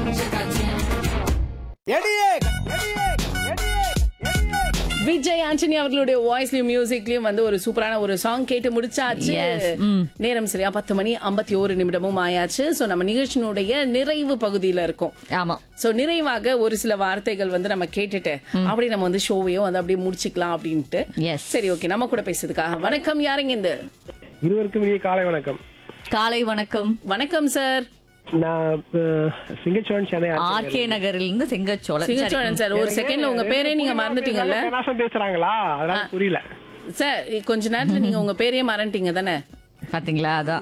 விஜய் ஆண்டனி அவர்களுடைய வாய்ஸ்லயும் மியூசிக்லயும் வந்து ஒரு சூப்பரான ஒரு சாங் கேட்டு முடிச்சாச்சு Yes. ம். நேரம் சரியா பத்து மணி ஐம்பத்தி ஒரு நிமிடமும் ஆயாச்சு சோ நம்ம நிகழ்ச்சியினுடைய நிறைவு பகுதியில இருக்கோம் ஆமா சோ நிறைவாக ஒரு சில வார்த்தைகள் வந்து நம்ம கேட்டுட்டு அப்படி நம்ம வந்து ஷோவையும் வந்து அப்படியே முடிச்சுக்கலாம் அப்படின்ட்டு எஸ் சரி ஓகே நம்ம கூட பேசுறதுக்காக வணக்கம் யாருங்க இந்த இருவருக்கும் இனிய காலை வணக்கம் காலை வணக்கம் வணக்கம் சார் நான் சிங்கச்சோழன் சென்னை ஆர்கே நகரில் இருந்து செங்கச்சோழன் சரி. சிங்கச்சோழன் சார் ஒரு செகண்ட்ல உங்க பேரே நீங்க மறந்துட்டீங்கல்ல பெனாசம் பேசுறாங்களா அதனால புரியல சார் கொஞ்ச நேரத்துல நீங்க உங்க பேரையே மறந்துட்டீங்க தானே பாத்தீங்களா அதான்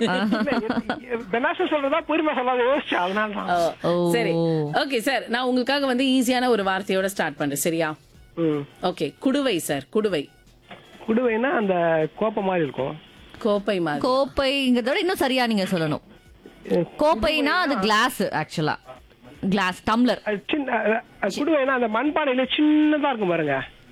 பெனாசம் சொல்றதா பொறுமை சொல்லாத யோசிச்சேன் அதனால தான் ஓ, ஓ. சரி ஓகே சார் நான் உங்களுக்காக வந்து ஈஸியான ஒரு வார்த்தையோட ஸ்டார்ட் பண்றேன் சரியா ம். ஓகே குடுவை சார் குடுவை குடுவைனா அந்த கோப்பம் மாதிரி இருக்கும் கோப்பை மாதிரி கோப்பைங்கிறத விட இன்னும் சரியா நீங்க சொல்லணும் கோப்பைனா அது கிளாஸ் ஆக்சுவலா கிளாஸ் டம்ளர் அது சின்ன அஹ், அஹ், குடுவைனா அந்த மண்பானையில சின்னதா இருக்கும் பாருங்க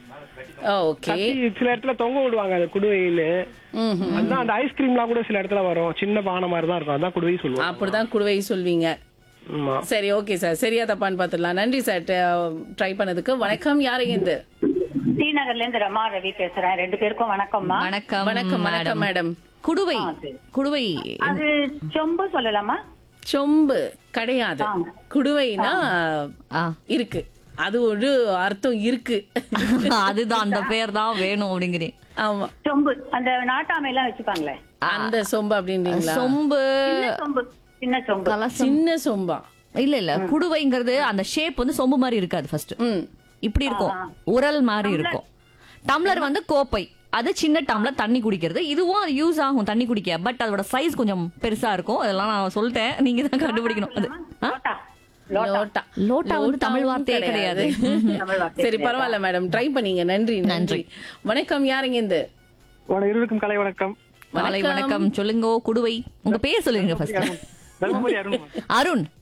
ஓகே கட்டி சில இடத்துல தொங்க விடுவாங்க அந்த குடுவைன்னு அதான் அந்த ஐஸ்கிரீம்லாம் கூட சில இடத்துல வரும் சின்ன பானை மாதிரி தான் இருக்கும் அதான் குடுவை சொல்லுவோம் அப்படிதான் குடுவை சொல்வீங்க ஆமா சரி ஓகே சார் சரியா தப்பான்னு பாத்துடலாம் நன்றி சார் ட்ரை பண்ணதுக்கு வணக்கம் யாருங்க இந்த டி நகர்ல இருந்து ரமா ரவி பேசுறேன் ரெண்டு பேருக்கும் வணக்கம்மா வணக்கம் வணக்கம் வணக்கம் மேடம் குடுவை குடுவை அது சொம்பு சொல்லலாமா சொம்பு கிடையாது குடுவைனா ஆ. இருக்கு அது ஒரு அர்த்தம் இருக்கு அதுதான் அந்த பேர் தான் வேணும் அப்படிங்கிறேன் ஆமா சொம்பு அந்த நாட்டாமை எல்லாம் வச்சுப்பாங்களே அந்த சொம்பு அப்படின்றீங்களா சொம்பு சின்ன சொம்பு சின்ன சொம்பு கலசம் சின்ன சொம்பா இல்ல இல்ல குடுவைங்கிறது அந்த ஷேப் வந்து சொம்பு மாதிரி இருக்காது ஃபர்ஸ்ட் ம் இப்படி இருக்கும் உரல் மாதிரி இருக்கும் டம்ளர் வந்து கோப்பை அது சின்ன டம்ளர் தண்ணி குடிக்கிறது இதுவும் அது யூஸ் ஆகும் தண்ணி குடிக்க பட் அதோட சைஸ் கொஞ்சம் பெருசா இருக்கும் அதெல்லாம் நான் சொல்லிட்டேன் நீங்க தான் கண்டுபிடிக்கணும் அது ஆ? லோட்டா லோட்டா லோட்டா வந்து தமிழ் லோட்டாவும் வார்த்தையே கிடையாது தமிழ் வார்த்தை சரி பரவாயில்ல மேடம் ட்ரை பண்ணீங்க நன்றி நன்றி வணக்கம் யாருங்க இந்த உன இருவருக்கும் கலை வணக்கம் மாலை வணக்கம் சொல்லுங்க குடுவை உங்க பேர் சொல்லுங்க ஃபர்ஸ்ட் தர்மபுரி அருண் அருண்